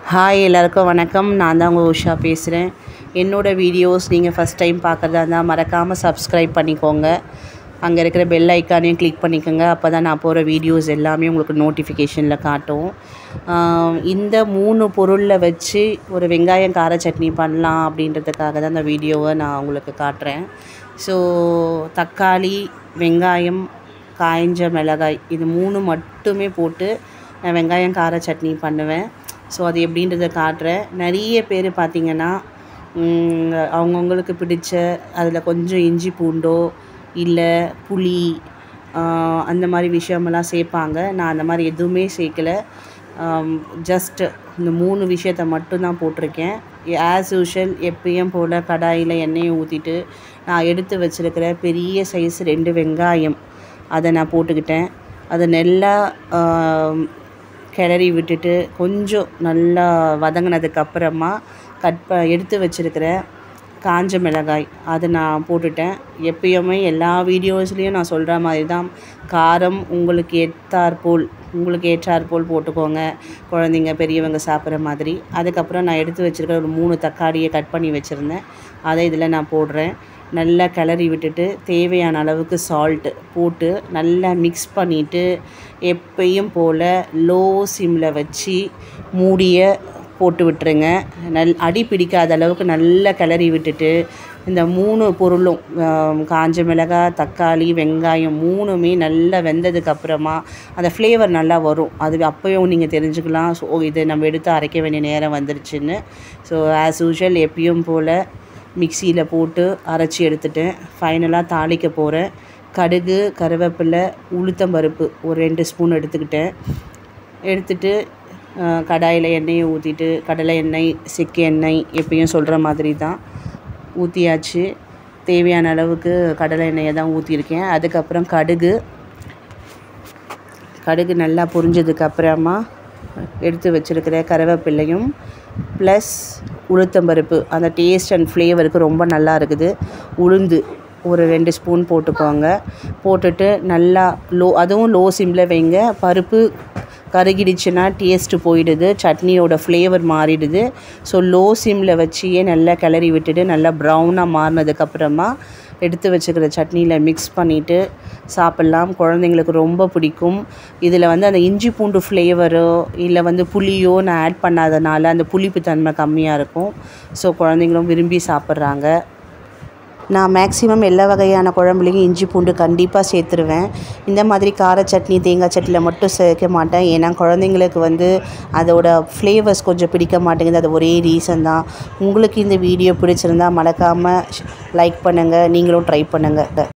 hi எல்லாருக்கும் வணக்கம் நான் தான் உங்கள் உஷா பேசுகிறேன் என்னோடய வீடியோஸ் நீங்கள் ஃபஸ்ட் டைம் பார்க்குறதா இருந்தால் மறக்காமல் சப்ஸ்கிரைப் பண்ணிக்கோங்க அங்கே இருக்கிற பெல் ஐக்கானையும் கிளிக் பண்ணிக்கோங்க அப்போ தான் நான் போகிற வீடியோஸ் எல்லாமே உங்களுக்கு நோட்டிஃபிகேஷனில் காட்டும் ஆஹ் இந்த மூணு பொருளில் வச்சு ஒரு வெங்காயம் கார சட்னி பண்ணலாம் அப்படின்றதுக்காக தான் இந்த வீடியோவை நான் உங்களுக்கு காட்டுறேன் ஸோ தக்காளி வெங்காயம் காய்ஞ்ச மிளகாய் இது மூணு மட்டுமே போட்டு நான் வெங்காயம் கார சட்னி பண்ணுவேன் ஸோ அது எப்படின்றத காட்டுறேன் நிறைய பேர் பார்த்திங்கன்னா ம், அவங்கவங்களுக்கு பிடிச்ச அதில் கொஞ்சம் இஞ்சி பூண்டோ இல்லை புளி ஆஹ், அந்த மாதிரி விஷயமெல்லாம் சேர்ப்பாங்க நான் அந்த மாதிரி எதுவுமே சேர்க்கல ஜஸ்ட் இந்த மூணு விஷயத்த மட்டும்தான் போட்டிருக்கேன் ஆஸ் யூஷுவல் எப்பயும் போல் கடாயில் எண்ணெயை ஊற்றிட்டு நான் எடுத்து வச்சுருக்கிற பெரிய சைஸ் ரெண்டு வெங்காயம் அதை நான் போட்டுக்கிட்டேன் அதை நல்லா ஆம், கிளறி விட்டுட்டு கொஞ்சம் நல்லா வதங்கினதுக்கு அப்புறமா கட் ப எடுத்து வச்சுருக்கிற காஞ்ச மிளகாய் அதை நான் போட்டுட்டேன் எப்பயுமே எல்லா வீடியோஸ்லேயும் நான் சொல்கிற மாதிரி தான் காரம் உங்களுக்கு ஏற்றாற்போல் உங்களுக்கு ஏற்றாற்போல் போட்டுக்கோங்க குழந்தைங்க பெரியவங்க சாப்பிட்ற மாதிரி அதுக்கப்புறம் நான் எடுத்து வச்சுருக்கிற ஒரு மூணு தக்காளியை கட் பண்ணி வச்சுருந்தேன் அதை இதில் நான் போடுறேன் நல்லா கிளறி விட்டுட்டு தேவையான அளவுக்கு சால்ட்டு போட்டு நல்லா மிக்ஸ் பண்ணிவிட்டு எப்பயும் போல் லோ சிம்மில் வச்சு மூடிய போட்டு விட்டுருங்க நல் அடி பிடிக்காத அளவுக்கு நல்லா கிளறி விட்டுட்டு இந்த மூணு பொருளும் ஆம், காஞ்ச மிளகாய் தக்காளி வெங்காயம் மூணுமே நல்லா வெந்ததுக்கு அப்புறமா அந்த ஃப்ளேவர் நல்லா வரும் அது அப்போயும் நீங்கள் தெரிஞ்சுக்கலாம் ஸோ இது நம்ம எடுத்து அரைக்க வேண்டிய நேரம் வந்துருச்சுன்னு ஸோ ஆஸ் யூஷுவல் எப்பயும் போல் மிக்சியில் போட்டு அரைச்சி எடுத்துட்டேன் ஃபைனலாக தாளிக்க போகிறேன் கடுகு கருவேப்பிலை உளுத்தம்பருப்பு ஒரு ரெண்டு ஸ்பூன் எடுத்துக்கிட்டேன் எடுத்துட்டு கடாயில் எண்ணெயை ஊற்றிட்டு கடலை எண்ணெய் செக்கு எண்ணெய் எப்பயும் சொல்கிற மாதிரி தான் ஊற்றியாச்சு தேவையான அளவுக்கு கடலை எண்ணெயை தான் ஊற்றிருக்கேன் அதுக்கப்புறம் கடுகு கடுகு நல்லா பொரிஞ்சதுக்கு அப்புறமா எடுத்து வச்சுருக்கிற கருவேப்பிலையும் ப்ளஸ் உளுத்தம்பருப்பு அந்த டேஸ்ட் அண்ட் ஃப்ளேவருக்கு ரொம்ப நல்லா இருக்குது உளுந்து ஒரு ரெண்டு ஸ்பூன் போட்டுக்கோங்க போட்டுட்டு நல்லா லோ அதுவும் லோ சிம்மில் வைங்க பருப்பு கருகிடுச்சுன்னா டேஸ்ட்டு போயிடுது சட்னியோட ஃப்ளேவர் மாறிடுது ஸோ லோ சிம்மில் வச்சியே நல்லா கிளறி விட்டுட்டு நல்லா ப்ரௌனாக மாறினதுக்கப்புறமா எடுத்து வச்சுக்கிற சட்னியில் மிக்ஸ் பண்ணிவிட்டு சாப்பிட்லாம் குழந்தைங்களுக்கு ரொம்ப பிடிக்கும் இதில் வந்து அந்த இஞ்சி பூண்டு ஃப்ளேவரோ இல்லை வந்து புளியோ நான் ஆட் பண்ணாதனால அந்த புளிப்பு தன்மை கம்மியாக இருக்கும் ஸோ குழந்தைங்களும் விரும்பி சாப்பிட்றாங்க நான் மேக்ஸிமம் எல்லா வகையான குழம்புலையும் இஞ்சி பூண்டு கண்டிப்பாக சேர்த்துருவேன் இந்த மாதிரி கார சட்னி தேங்காய் சட்னியில் மட்டும் சேர்க்க மாட்டேன் ஏன்னா குழந்தைங்களுக்கு வந்து அதோட ஃப்ளேவர்ஸ் கொஞ்சம் பிடிக்க மாட்டேங்குது அது ஒரே ரீசன் தான் உங்களுக்கு இந்த வீடியோ பிடிச்சிருந்தா மறக்காமல் லைக் பண்ணுங்கள் நீங்களும் ட்ரை பண்ணுங்கள்